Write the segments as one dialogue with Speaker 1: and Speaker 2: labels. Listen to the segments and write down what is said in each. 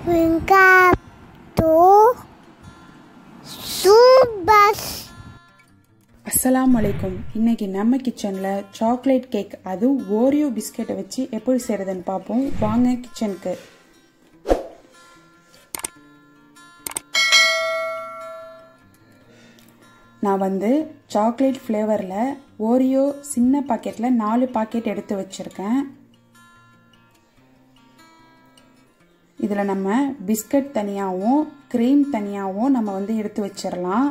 Speaker 1: Winka to Subas.
Speaker 2: அஸ்ஸலாமு அலைக்கும் இன்னைக்கு நம்ம கிச்சனில் சாக்லேட் கேக் அதுவும் ஓரியோ பிஸ்கெட்டை வச்சு எப்படி செய்கிறதுன்னு பார்ப்போம் வாங்க கிச்சனுக்கு நான் வந்து சாக்லேட் ஃப்ளேவரில் ஓரியோ சின்ன பாக்கெட்டில் நாலு பாக்கெட் எடுத்து வச்சுருக்கேன் இதில் நம்ம பிஸ்கட் தனியாகவும் க்ரீம் தனியாகவும் நம்ம வந்து எடுத்து வச்சிடலாம்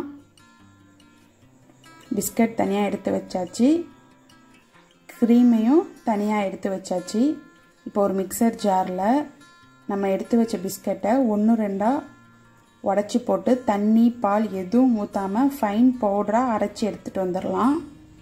Speaker 2: பிஸ்கட் தனியாக எடுத்து வச்சாச்சு க்ரீமையும் தனியாக எடுத்து வச்சாச்சு இப்போ ஒரு மிக்சர் ஜாரில் நம்ம எடுத்து வச்ச பிஸ்கட்டை ஒன்று ரெண்டாக உடச்சி போட்டு தண்ணி பால் எதுவும் ஊற்றாமல் ஃபைன் பவுடராக அரைச்சி எடுத்துகிட்டு வந்துடலாம்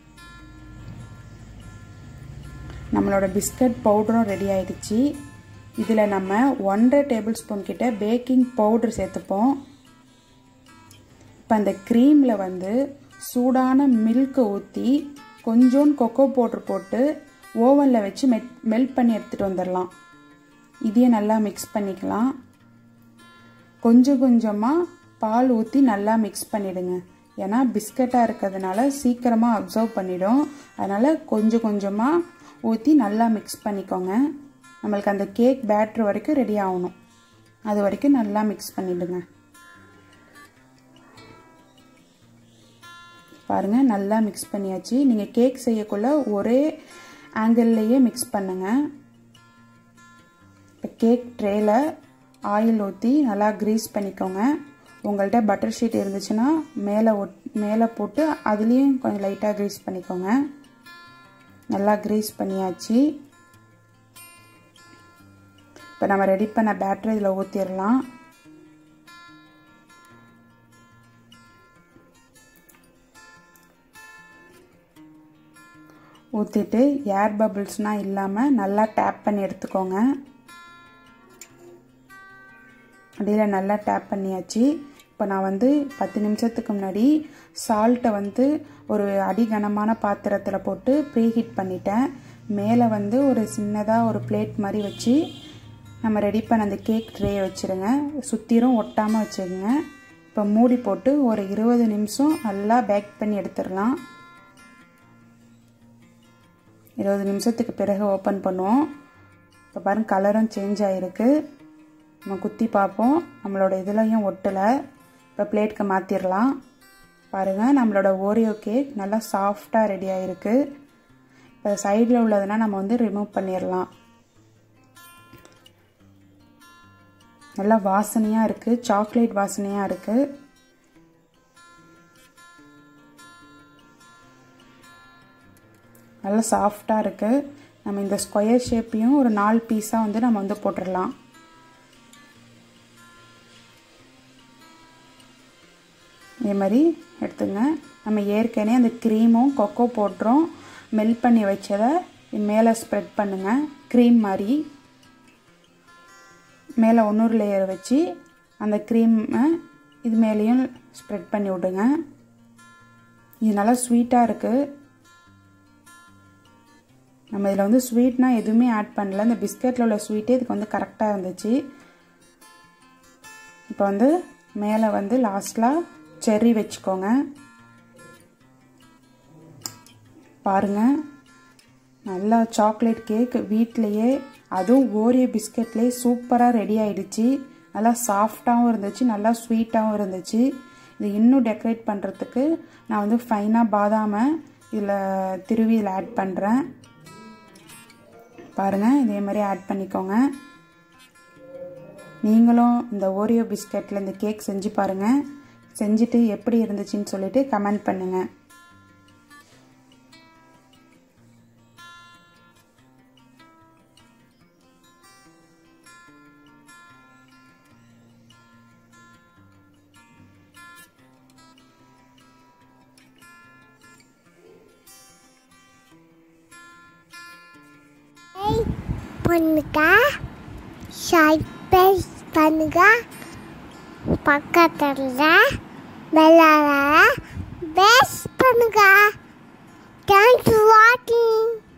Speaker 2: நம்மளோட பிஸ்கட் பவுடரும் ரெடி ஆயிடுச்சு இதில் நம்ம ஒன்றரை டேபிள் ஸ்பூன் கிட்ட பேக்கிங் பவுடர் சேர்த்துப்போம் இப்போ அந்த க்ரீமில் வந்து சூடான மில்க்கு ஊற்றி கொஞ்சோண்டு கொக்கோ பவுட்ரு போட்டு ஓவனில் வச்சு மெட் மெல்ட் பண்ணி எடுத்துகிட்டு வந்துடலாம் இதையும் நல்லா மிக்ஸ் பண்ணிக்கலாம் கொஞ்சம் கொஞ்சமாக பால் ஊற்றி நல்லா மிக்ஸ் பண்ணிவிடுங்க ஏன்னா பிஸ்கட்டாக இருக்கிறதுனால சீக்கிரமாக அப்சர்வ் பண்ணிடும் அதனால் கொஞ்சம் கொஞ்சமாக ஊற்றி நல்லா மிக்ஸ் பண்ணிக்கோங்க நம்மளுக்கு அந்த கேக் பேட்ரு வரைக்கும் ரெடி ஆகணும் அது வரைக்கும் நல்லா மிக்ஸ் பண்ணிவிடுங்க பாருங்கள் நல்லா மிக்ஸ் பண்ணியாச்சு நீங்கள் கேக் செய்யக்குள்ள ஒரே ஆங்கிள்லேயே மிக்ஸ் பண்ணுங்கள் இப்போ கேக் ட்ரேயில் ஆயில் ஊற்றி நல்லா க்ரீஸ் பண்ணிக்கோங்க உங்கள்கிட்ட பட்டர் ஷீட் இருந்துச்சுன்னா மேலே ஒட் மேலே போட்டு அதுலேயும் கொஞ்சம் லைட்டாக க்ரீஸ் பண்ணிக்கோங்க நல்லா க்ரீஸ் பண்ணியாச்சு இப்போ நம்ம ரெடி பண்ண பேட்டரி இதில் ஊற்றிடலாம் ஊற்றிட்டு ஏர் பபிள்ஸ்னால் இல்லாமல் நல்லா டேப் பண்ணி எடுத்துக்கோங்க அடியில் நல்லா டேப் பண்ணியாச்சு இப்போ நான் வந்து பத்து நிமிஷத்துக்கு முன்னாடி சால்ட்டை வந்து ஒரு அடிகனமான பாத்திரத்தில் போட்டு ப்ரீஹீட் பண்ணிட்டேன் மேலே வந்து ஒரு சின்னதாக ஒரு பிளேட் மாதிரி வச்சு நம்ம ரெடி பண்ண அந்த கேக் ட்ரேயை வச்சுருங்க சுற்றிரும் ஒட்டாமல் வச்சுருங்க இப்போ மூடி போட்டு ஒரு இருபது நிமிஷம் நல்லா பேக் பண்ணி எடுத்துடலாம் இருபது நிமிஷத்துக்கு பிறகு ஓப்பன் பண்ணுவோம் இப்போ பாருங்கள் கலரும் சேஞ்ச் ஆகிருக்கு நம்ம குத்தி பார்ப்போம் நம்மளோட இதுலையும் ஒட்டலை இப்போ பிளேட்க்கு மாற்றிடலாம் பாருங்கள் நம்மளோட ஓரியோ கேக் நல்லா சாஃப்டாக ரெடி ஆகிருக்கு இப்போ சைடில் உள்ளதுனா நம்ம வந்து ரிமூவ் பண்ணிடலாம் நல்லா வாசனையாக இருக்குது சாக்லேட் வாசனையாக இருக்குது நல்லா சாஃப்டாக இருக்குது நம்ம இந்த ஸ்கொயர் ஷேப்பையும் ஒரு நாலு பீஸாக வந்து நம்ம வந்து போட்டுடலாம் இதே மாதிரி எடுத்துங்க நம்ம ஏற்கனவே அந்த க்ரீமும் கொக்கோ பவுட்ரும் மெல்ட் பண்ணி வச்சதை மேலே ஸ்ப்ரெட் பண்ணுங்கள் க்ரீம் மாதிரி மேலே ஒன்னொரு லேயர் வச்சு அந்த க்ரீமை இது மேலேயும் ஸ்ப்ரெட் பண்ணி விடுங்க இது நல்லா ஸ்வீட்டாக இருக்குது நம்ம இதில் வந்து ஸ்வீட்னா எதுவுமே ஆட் பண்ணல இந்த பிஸ்கட்டில் உள்ள ஸ்வீட்டே இதுக்கு வந்து கரெக்டாக இருந்துச்சு இப்போ வந்து மேலே வந்து லாஸ்ட்டில் செர்ரி வச்சுக்கோங்க பாருங்கள் நல்லா சாக்லேட் கேக் வீட்லேயே அதுவும் ஓரியோ பிஸ்கட்லேயே சூப்பராக ரெடி ஆகிடுச்சு நல்லா சாஃப்டாகவும் இருந்துச்சு நல்லா ஸ்வீட்டாகவும் இருந்துச்சு இது இன்னும் டெக்கரேட் பண்ணுறதுக்கு நான் வந்து ஃபைனாக பாதாமை இதில் திருவி இதில் ஆட் பண்ணுறேன் பாருங்கள் இதே மாதிரி ஆட் பண்ணிக்கோங்க நீங்களும் இந்த ஓரியோ பிஸ்கட்டில் இந்த கேக் செஞ்சு பாருங்கள் செஞ்சுட்டு எப்படி இருந்துச்சுன்னு சொல்லிட்டு கமெண்ட் பண்ணுங்கள்
Speaker 1: பண்ணுங்க சைப்ரைஸ் பண்ணுங்க பக்கத்தில் விளாட பெஸ்ட் பண்ணுங்க தேங்க்ஸ் ஃபார் வாட்சிங்